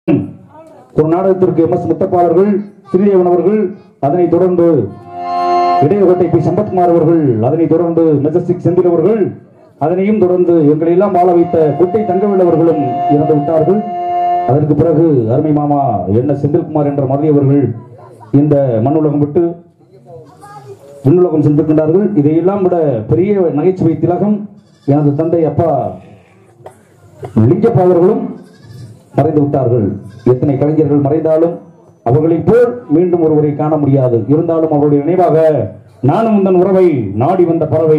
ஒரு நாடகத்திற்கு M S முத்தப்பாளர்கள் ஸ்ரீதேவன் அவர்கள் அதனைத் தொடர்ந்து இடையகோட்டை பி சம்பத்குமார் அவர்கள் அதனைத் தொடர்ந்து மெஜஸ்டிக் செந்தில் அவர்கள் அதனையும் தொடர்ந்து எங்களை எல்லாம் வாழ வைத்த குட்டை தங்கவேல் அவர்களும் இறந்து விட்டார்கள் அதற்கு பிறகு அருமை மாமா என்ன செந்தில்குமார் என்ற மதி அவர்கள் இந்த மண்ணுலகம் விட்டு விண்ணுலகம் சென்றிருக்கின்றார்கள் இதையெல்லாம் விட பெரிய நகைச்சுவை திலகம் எனது தந்தை அப்பா லிங்கப்பா அவர்களும் மறைந்து விட்டார்கள் எத்தனை கலைஞர்கள் மறைந்தாலும் அவர்களைப் போல் மீண்டும் ஒருவரை காண முடியாது இருந்தாலும் அவருடைய நினைவாக நானும் உந்தன் உறவை நாடி வந்த பறவை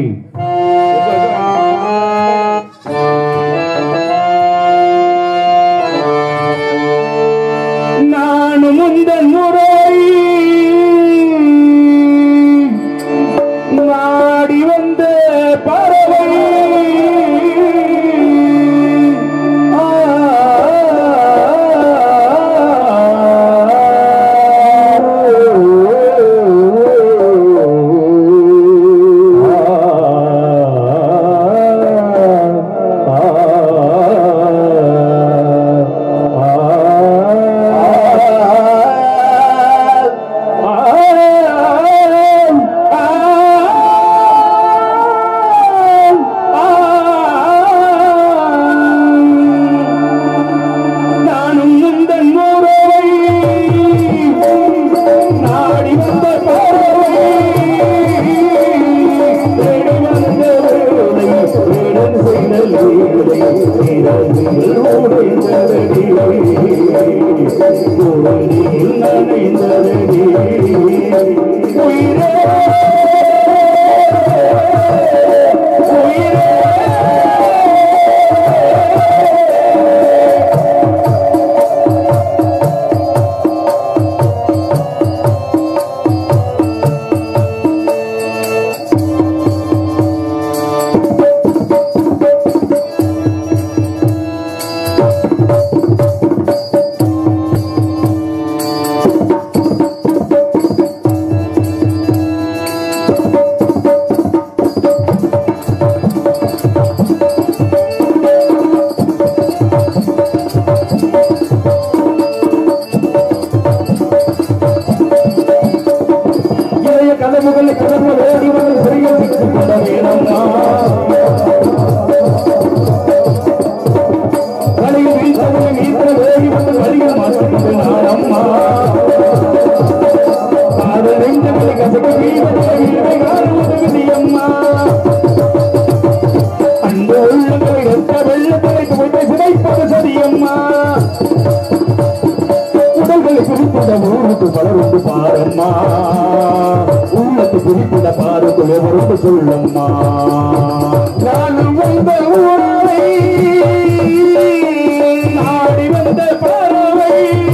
நானும் உந்தன் உறவை நாடி வந்த பறவை நானும் உந்தன் உறவை நாடி வந்த பறவை தேடி வந்த வேளை வேடன் செய்த லீலை இரவில் உடைந்ததடி உடலில் நனைந்ததடி உயிரே உயிரே இளைய கதவுகள் கதவு ஓடி வந்து சிறையில் கொண்ட வேணம்மா வழியில் வீழ்த்தவனை மீட்ட ஓடி வந்து வழியில் மாற்றிக்கொண்டு நானம்மா அது நெஞ்சங்களை கசக்க வீழ்வதை இல்லை காணுவது அம்மா அன்பு உள்ளங்களை ரத்த வெள்ளத்தை துவைத்து சிதைப்பது சரியம்மா உடல்களை குறிப்பிட ஊருக்கு பலருக்கு பாரம்மா உள்ளத்து குறிப்பிட பாருக்கு எவருக்கு சொல்லம்மா நானும் வந்த உறவை நாடி வந்த பறவை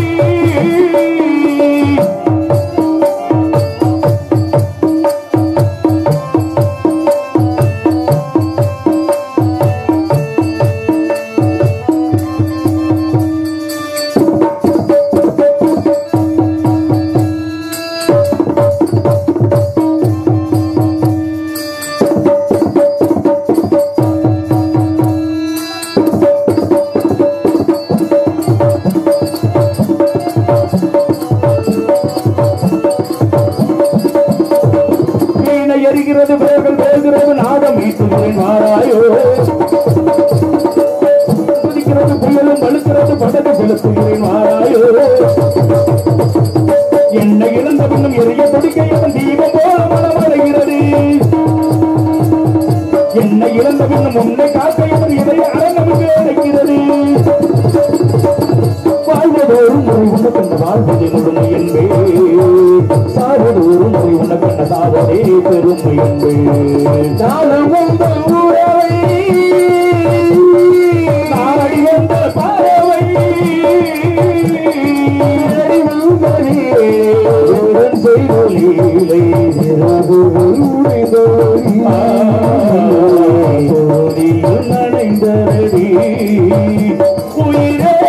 வீணை எரிகிறது பேர்கள் பேசுகிறது நாடம் ஈட்டுகிறேன் மாறாயோ குதிக்கிறது புயலும் பழுக்கிறது படகு செலுத்துகிறேன் மாறாயோ என்னை இழந்த பின்னும் எரிய துடிக்க எவன் தீபம் போல மனமடைகிறது என்னை இழந்த பின்னும் உன்னை காக்க எவன் இதை அரங்கமிட்டு அடைக்கிறது வாழ்வதோறும் முறை உன்ன கண்ட வாழ்வதே முழுமை என்பே சாவதோறும் முறை உன்ன கண்ட சாவதே பெருமை என்பே நானும் உங்கள் உறவை நாடி வந்த பறவை தேடி வந்ததே, உடன் செய்த லீலை இரவுகள் உடைந்தோடி. தோழியில் நனைந்ததடி உயிரே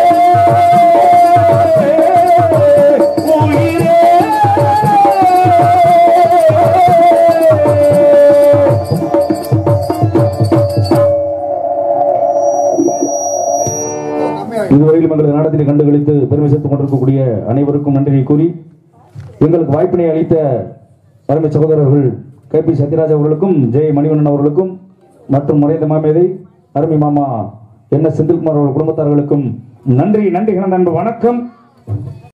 உயிரே இதுவரையிலும் எங்களது நாடகத்தை கண்டுகளித்து பெருமை சேர்த்துக் கொண்டிருக்கக்கூடிய அனைவருக்கும் நன்றியை கூறி எங்களுக்கு வாய்ப்பினை அளித்த அருமை சகோதரர்கள் கே பி சத்யராஜ் அவர்களுக்கும் ஜெய் மணிவண்ணன் அவர்களுக்கும் மற்றும் மறைந்த மாமேதை அருமை மாமா என் எஸ் செந்தில்குமார் அவர்கள் குடும்பத்தார்களுக்கும் நன்றி நன்றி நண்பு வணக்கம்